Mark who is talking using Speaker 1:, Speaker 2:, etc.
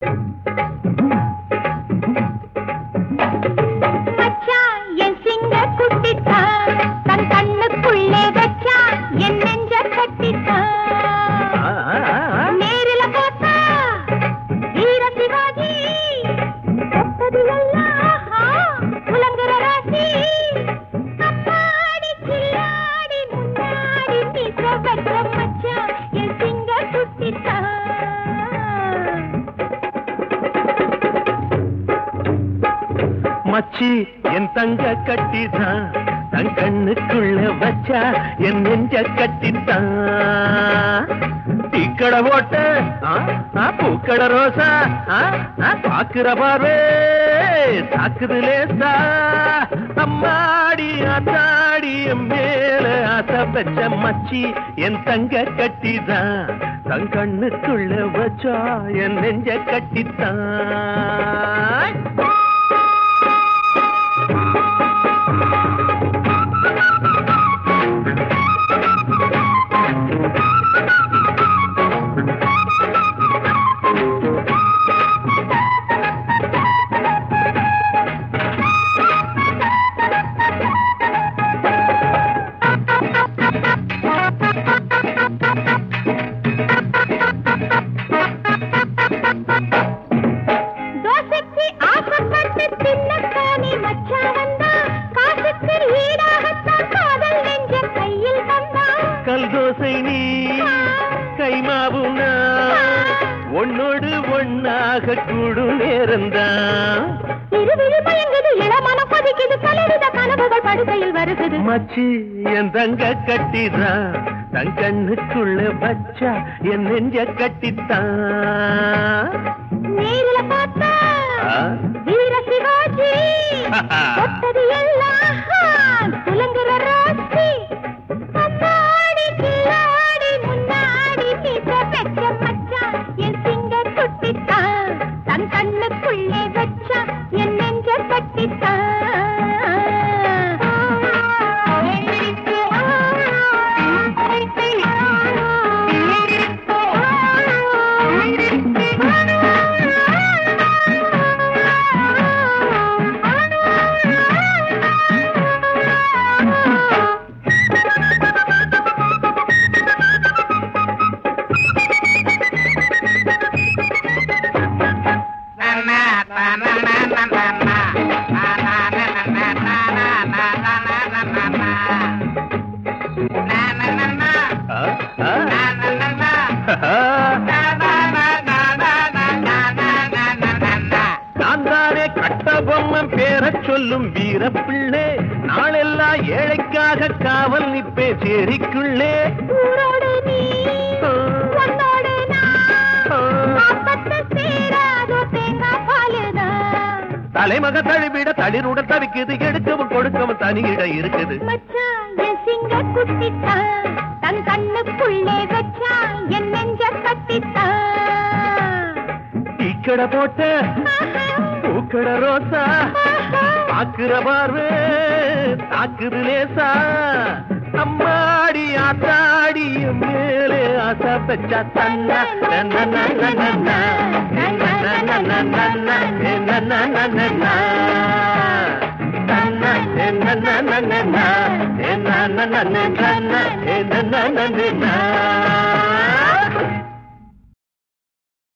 Speaker 1: மச்சான் என் சிங்க குட்டித்தான் தன் கண்ணுக்குள்ளே வச்சா என் நெஞ்ச கட்டித்தான்
Speaker 2: ஆ, ஆ, ஆ, ஆ.
Speaker 1: நேரில பார்த்தா வீர சிவாஜி தொட்டது எல்லாம் ஆஹா, உலங்குற ராசி அப்பாடி கில்லாடி முன்னாடி மீச வச்ச மச்சான் என் சிங்க குட்டித்தான்
Speaker 2: மச்சி என் தங்க கட்டிதான் தன் கண்ணுக்குள்ள வச்சா என் நெஞ்ச கட்டித்தான் டீக்கடை ஓட்ட ஆ, ஆ, பூக்கடை ரோசா ஆ, ஆ, பாக்குற பார்வே தாக்குது லேசா அம்மாடி ஆத்தாடி என் மேல ஆசை பெற்ற மச்சி என் தங்க கட்டிதான் தன் கண்ணுக்குள்ள வச்சா என் நெஞ்ச கட்டித்தான்
Speaker 1: தோசைக்கு ஆசைப்பட்டு தின்னத்தானே மச்சான் வந்தான் காசுக்கு ஈடாகத்தான் காதல் நெஞ்ச கையில் வந்தான்
Speaker 2: கல் தோசை நீ கைமாவும் நான் ஒன்னோடு ஒன்னாக கூடும் நேரம்தான்
Speaker 1: இருவிழி மயங்குது இளமனம் கொதிக்குது பலவித கனவுகள் படுக்கையில் வருகுது
Speaker 2: மச்சி என் தங்க கட்டிதான் தன் கண்ணுக்குள்ள வச்சா என் நெஞ்ச கட்டித்தான்
Speaker 1: நேரில பார்த்தா
Speaker 2: ஆ?
Speaker 1: வீர சிவாஜி தொட்டது எல்லாம் புலங்குற ராசி அம்மாடி கில்லாடி முன்னாடி மீச பெற்ற மச்சான் என் சிங்க குட்டித்தான் தன் கண்ணுக்குள்ளே வச்சான் என் நெஞ்ச கட்டித்தான்
Speaker 2: ஆ? ஆ? நான் தானே கட்டபொம்மன் பேரச் சொல்லும் வீரப்பிள்ளை நாளெல்லாம் ஏழைக்காக காவல் நிப்பே சேரிக்குள்ளே
Speaker 1: ஊரோடு நீ உன்னோடு நான் ஆபத்து சேராதோ தேங்காய் பாலுதான்
Speaker 2: தலைமக தழுவிட தளிருட தவிக்குது எடுக்கவும் கொடுக்கவும் தனியிட இருக்குது
Speaker 1: மச்சான் என் சிங்க குட்டித்தான் தன் கண்ணுக்குள்ளே வச்சான் என் நெஞ்ச கட்டித்தான்
Speaker 2: டீக்கடை போட்ட பூக்கட ரோசா பாக்குற பார்வை தாக்குது லேசா அம்மாடி ஆத்தாடி என் மேலே ஆசை பெச்சா தன்னா நன்னா நன்னா நன்னா நன்னா நன்னா நன்னா நன்னா நன்னா தன்னா நன்னா நன்னா நன்னா நன்னா நன்னா நன்னா நன்னா